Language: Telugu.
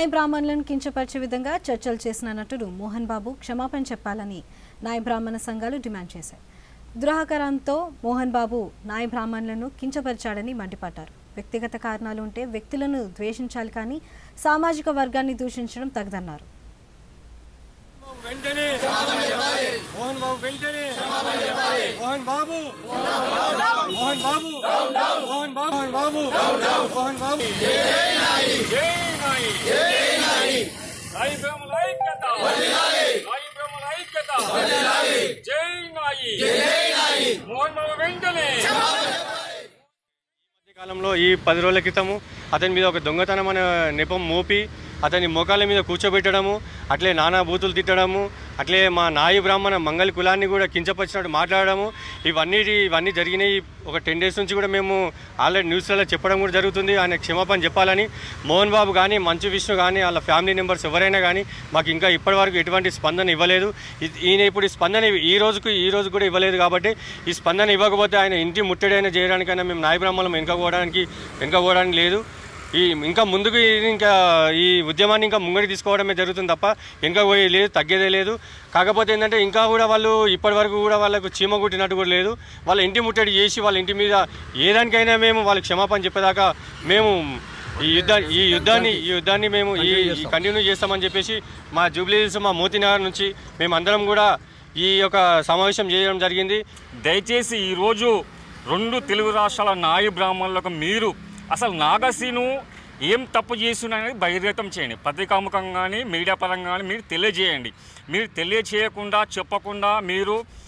నాయ బ్రాహ్మణులను కించపరిచే విధంగా చర్చలు చేసిన నటుడు మోహన్ బాబు క్షమాపణ చెప్పాలని నాయ బ్రాహ్మణ సంఘాలు డిమాండ్ చేశాయి దురాహకరంతో మోహన్ బాబు నాయ బ్రాహ్మణులను కించపరిచాడని మండిపడ్డారు వ్యక్తిగత కారణాలు ఉంటే వ్యక్తులను ద్వేషించాలి కానీ సామాజిక వర్గాన్ని దూషించడం తగదన్నారు వెంటనే మోహన్ బాబు వెంటనే మోహన్ బాబు మోహన్ బాబు మోహన్ బాబు మోహన్ బాబు మోహన్ బాబు జై నాయి జై నాయి నాయి బ్రహ్మల ఐక్యత నాయి బ్రహ్మల ఐక్యత జై నాయి జై నాయి మోహన్ బాబు వెంటనే కాలంలో ఈ పది రోజుల క్రితము అతని మీద ఒక దొంగతనం అనే నెపం మోపి అతని మోకాళ్ళ మీద కూర్చోబెట్టడము అట్లే నానా బూతులు తిట్టడము అట్లే మా నాయి బ్రాహ్మణ మంగళ కులాన్ని కూడా కించపరిచినట్టు మాట్లాడడము ఇవన్నీ ఇవన్నీ జరిగినాయి ఒక టెన్ డేస్ నుంచి కూడా మేము ఆల్రెడీ న్యూస్లలో చెప్పడం కూడా జరుగుతుంది ఆయన క్షమాపణ చెప్పాలని మోహన్ బాబు కానీ మంచు విష్ణు కానీ వాళ్ళ ఫ్యామిలీ మెంబర్స్ ఎవరైనా కానీ మాకు ఇంకా ఇప్పటివరకు ఎటువంటి స్పందన ఇవ్వలేదు ఇది- ఈయన ఇప్పుడు ఈ స్పందన ఈ రోజుకు ఈ రోజు కూడా ఇవ్వలేదు కాబట్టి ఈ స్పందన ఇవ్వకపోతే ఆయన ఇంటి ముట్టడైనా చేయడానికైనా మేము నాయ బ్రాహ్మణం వెనుక పోవడానికి వెనుక పోవడానికి లేదు ఈ ఇంకా ముందుకు ఇది ఇంకా ఈ ఉద్యమాన్ని ఇంకా ముంగడి తీసుకోవడమే జరుగుతుంది తప్ప ఇంకా పోయే లేదు తగ్గేదే లేదు కాకపోతే ఏంటంటే ఇంకా కూడా వాళ్ళు ఇప్పటి వరకు కూడా వాళ్ళకు చీమ కుట్టినట్టు కూడా లేదు వాళ్ళ ఇంటి ముట్టడి చేసి వాళ్ళ ఇంటి మీద ఏదానికైనా మేము వాళ్ళకి క్షమాపణ చెప్పేదాకా మేము ఈ యుద్ధ ఈ యుద్ధాన్ని ఈ యుద్ధాన్ని మేము ఈ కంటిన్యూ చేస్తామని చెప్పేసి మా జూబ్లీహిల్స్ మా మోతీనగర్ నుంచి మేమందరం కూడా ఈ యొక్క సమావేశం చేయడం జరిగింది దయచేసి ఈరోజు రెండు తెలుగు రాష్ట్రాల నాయి బ్రాహ్మణులకు మీరు అసలు నాగసీను ఏం తప్పు చేస్తున్నారనేది బహిర్గతం చేయండి పత్రికాముఖంగా కానీ మీడియా పరంగా కానీ మీరు తెలియజేయండి మీరు తెలియజేయకుండా చెప్పకుండా మీరు